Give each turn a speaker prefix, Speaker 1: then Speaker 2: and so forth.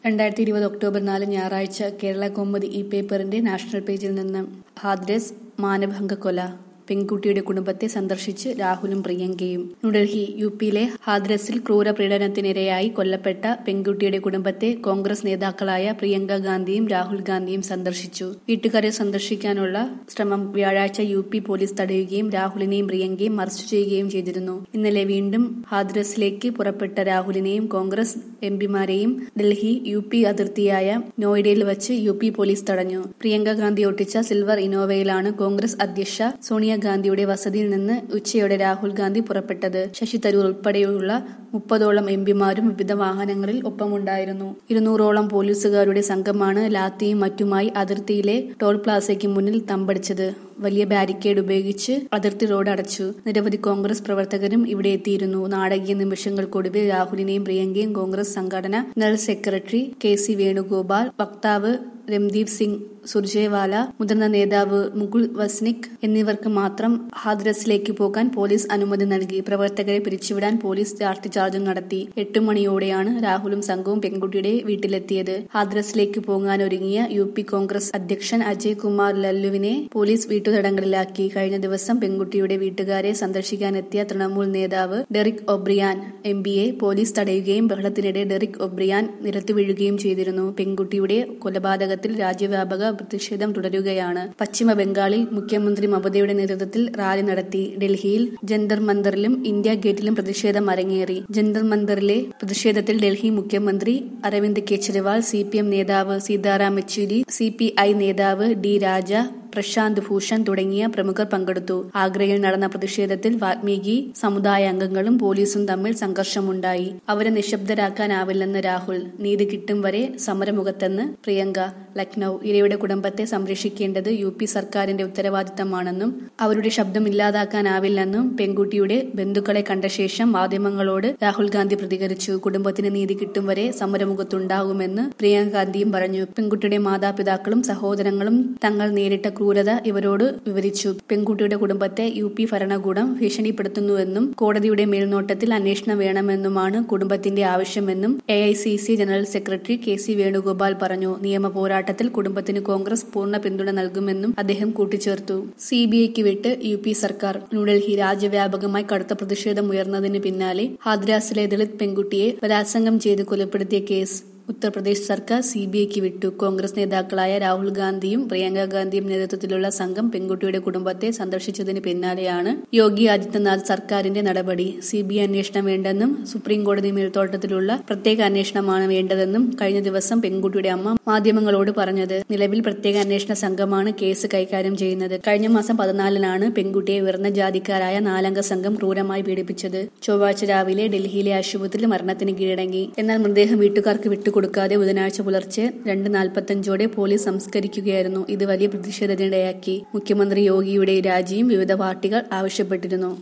Speaker 1: രണ്ടായിരത്തി ഇരുപത് ഒക്ടോബർ നാല് ഞായറാഴ്ച കേരള കൗമുദി ഈ പേപ്പറിന്റെ നാഷണൽ പേജിൽ നിന്ന് ഹാദ്രസ് മാനഭംഗ കൊല പെൺകുട്ടിയുടെ കുടുംബത്തെ സന്ദർശിച്ച് രാഹുലും പ്രിയങ്കയും ന്യൂഡൽഹി യു പിയിലെ ഹാദ്രസിൽ ക്രൂര പീഡനത്തിനിരയായി കൊല്ലപ്പെട്ട പെൺകുട്ടിയുടെ കുടുംബത്തെ കോൺഗ്രസ് നേതാക്കളായ പ്രിയങ്ക ഗാന്ധിയും രാഹുൽ ഗാന്ധിയും സന്ദർശിച്ചു വീട്ടുകാരെ സന്ദർശിക്കാനുള്ള ശ്രമം വ്യാഴാഴ്ച യു പി പോലീസ് തടയുകയും രാഹുലിനെയും പ്രിയങ്കയും അറസ്റ്റ് ചെയ്യുകയും ചെയ്തിരുന്നു ഇന്നലെ വീണ്ടും ഹാദ്രസിലേക്ക് പുറപ്പെട്ട രാഹുലിനെയും കോൺഗ്രസ് എംപിമാരെയും ഡൽഹി യു പി അതിർത്തിയായ നോയിഡയിൽ വച്ച് യു പി പോലീസ് തടഞ്ഞു പ്രിയങ്ക ഗാന്ധി ഒട്ടിച്ച സിൽവർ ഇന്നോവയിലാണ് കോൺഗ്രസ് അധ്യക്ഷ സോണിയാഗാന്ധിയുടെ വസതിയിൽ നിന്ന് ഉച്ചയോടെ രാഹുൽ ഗാന്ധി പുറപ്പെട്ടത് ശശി തരൂർ ഉൾപ്പെടെയുള്ള മുപ്പതോളം എംപിമാരും വിവിധ വാഹനങ്ങളിൽ ഒപ്പമുണ്ടായിരുന്നു ഇരുന്നൂറോളം പോലീസുകാരുടെ സംഘമാണ് ലാത്തിയും മറ്റുമായി അതിർത്തിയിലെ ടോൾ പ്ലാസയ്ക്ക് മുന്നിൽ തമ്പടിച്ചത് വലിയ ബാരിക്കേഡ് ഉപയോഗിച്ച് അതിർത്തി റോഡ് അടച്ചു നിരവധി കോൺഗ്രസ് പ്രവർത്തകരും ഇവിടെ എത്തിയിരുന്നു നാടകീയ നിമിഷങ്ങൾക്കൊടുവിൽ രാഹുലിനെയും പ്രിയങ്കയും കോൺഗ്രസ് സംഘടന general secretary K C Venugopal വക്താവ് രംദീപ് സിംഗ് സുർജേവാല മുതിർന്ന നേതാവ് മുകുൾ വസ്നിക് എന്നിവർക്ക് മാത്രം ഹാദ്രസിലേക്ക് പോകാൻ പോലീസ് അനുമതി നൽകി പ്രവർത്തകരെ പിരിച്ചുവിടാൻ പോലീസ് ലാത്തിചാർജും നടത്തി എട്ട് മണിയോടെയാണ് രാഹുലും സംഘവും പെൺകുട്ടിയുടെ വീട്ടിലെത്തിയത് ഹാദ്രസിലേക്ക് പോകാനൊരുങ്ങിയ യു പി കോൺഗ്രസ് അധ്യക്ഷൻ അജയ് കുമാർ ലല്ലുവിനെ പോലീസ് വീട്ടുതടങ്കലിലാക്കി കഴിഞ്ഞ ദിവസം പെൺകുട്ടിയുടെ വീട്ടുകാരെ സന്ദർശിക്കാനെത്തിയ തൃണമൂൽ നേതാവ് ഡെറിക് ഒബ്രിയാൻ എം പിയെ പോലീസ് തടയുകയും ബഹളത്തിനിടെ ഡെറിക് ഒബ്രിയാൻ നിരത്തി വീഴുകയും ചെയ്തിരുന്നു പെൺകുട്ടിയുടെ കൊലപാതകത്തിൽ രാജ്യവ്യാപക പ്രതിഷേധം തുടരുകയാണ് പശ്ചിമ ബംഗാളിൽ മുഖ്യമന്ത്രി മമതയുടെ നേതൃത്വത്തിൽ റാലി നടത്തി ഡൽഹിയിൽ ജന്തർ മന്ദറിലും ഇന്ത്യ ഗേറ്റിലും പ്രതിഷേധം അരങ്ങേറി ജന്തർ മന്ദറിലെ പ്രതിഷേധത്തിൽ ഡൽഹി മുഖ്യമന്ത്രി Arvind Kejriwal C P M നേതാവ് Sitaram Yechury C P I നേതാവ് ഡി രാജ പ്രശാന്ത് ഭൂഷൺ തുടങ്ങിയ പ്രമുഖർ പങ്കെടുത്തു ആഗ്രയിൽ നടന്ന പ്രതിഷേധത്തിൽ വാൽമീകി സമുദായ അംഗങ്ങളും പോലീസും തമ്മിൽ സംഘർഷമുണ്ടായി അവരെ നിശബ്ദരാക്കാനാവില്ലെന്ന് രാഹുൽ നീതി കിട്ടും വരെ സമരമുഖത്തെന്ന് പ്രിയങ്ക ലക്നൌ ഇരയുടെ കുടുംബത്തെ സംരക്ഷിക്കേണ്ടത് യു പി സർക്കാരിന്റെ ഉത്തരവാദിത്തമാണെന്നും അവരുടെ ശബ്ദം ഇല്ലാതാക്കാനാവില്ലെന്നും പെൺകുട്ടിയുടെ ബന്ധുക്കളെ കണ്ട ശേഷം മാധ്യമങ്ങളോട് രാഹുൽ ഗാന്ധി പ്രതികരിച്ചു കുടുംബത്തിന് നീതി കിട്ടും വരെ സമരമുഖത്തുണ്ടാകുമെന്ന് പ്രിയങ്ക ഗാന്ധിയും പറഞ്ഞു പെൺകുട്ടിയുടെ മാതാപിതാക്കളും സഹോദരങ്ങളും തങ്ങൾ നേരിട്ട ക്രൂരത ഇവരോട് വിവരിച്ചു പെൺകുട്ടിയുടെ കുടുംബത്തെ യു പി ഭരണകൂടം ഭീഷണിപ്പെടുത്തുന്നുവെന്നും കോടതിയുടെ മേൽനോട്ടത്തിൽ അന്വേഷണം വേണമെന്നുമാണ് കുടുംബത്തിന്റെ ആവശ്യമെന്നും A I C C general secretary K C Venugopal പറഞ്ഞു നിയമ പോരാട്ടത്തിൽ കുടുംബത്തിന് കോൺഗ്രസ് പൂർണ്ണ പിന്തുണ നൽകുമെന്നും അദ്ദേഹം കൂട്ടിച്ചേർത്തു സി ബി ഐക്ക് വിട്ട് യു പി സർക്കാർ ന്യൂഡൽഹി രാജ്യവ്യാപകമായി കടുത്ത പ്രതിഷേധം ഉയർന്നതിന് പിന്നാലെ ഹാദ്രാസിലെ ദളിത് പെൺകുട്ടിയെ ബലാത്സംഗം ചെയ്ത് കൊലപ്പെടുത്തിയ കേസ് ഉത്തർപ്രദേശ് സർക്കാർ സി ബി ഐക്ക് വിട്ടു കോൺഗ്രസ് നേതാക്കളായ രാഹുൽ ഗാന്ധിയും പ്രിയങ്ക ഗാന്ധിയും നേതൃത്വത്തിലുള്ള സംഘം പെൺകുട്ടിയുടെ കുടുംബത്തെ സന്ദർശിച്ചതിന് പിന്നാലെയാണ് യോഗി ആദിത്യനാഥ് സർക്കാരിന്റെ നടപടി സി ബി ഐ അന്വേഷണം വേണ്ടെന്നും സുപ്രീം കോടതി മേൽത്തോട്ടത്തിലുള്ള പ്രത്യേക അന്വേഷണമാണ് വേണ്ടതെന്നും കഴിഞ്ഞ ദിവസം പെൺകുട്ടിയുടെ അമ്മ മാധ്യമങ്ങളോട് പറഞ്ഞത് നിലവിൽ പ്രത്യേക അന്വേഷണ സംഘമാണ് കേസ് കൈകാര്യം ചെയ്യുന്നത് കഴിഞ്ഞ മാസം പതിനാലിനാണ് പെൺകുട്ടിയെ ഉയർന്ന ജാതിക്കാരായ നാലംഗ സംഘം ക്രൂരമായി പീഡിപ്പിച്ചത് ചൊവ്വാഴ്ച രാവിലെ ഡൽഹിയിലെ ആശുപത്രിയിൽ മരണത്തിന് കീഴടങ്ങി എന്നാൽ മൃതദേഹം വീട്ടുകാർക്ക് വിട്ടുകൊടുത്തു കൊടുക്കാതെ ബുധനാഴ്ച പുലർച്ചെ രണ്ട് നാൽപ്പത്തഞ്ചോടെ പോലീസ് സംസ്കരിക്കുകയായിരുന്നു ഇത് വലിയ പ്രതിഷേധത്തിനിടയാക്കി മുഖ്യമന്ത്രി യോഗിയുടെ രാജിയും വിവിധ പാർട്ടികൾ ആവശ്യപ്പെട്ടിരുന്നു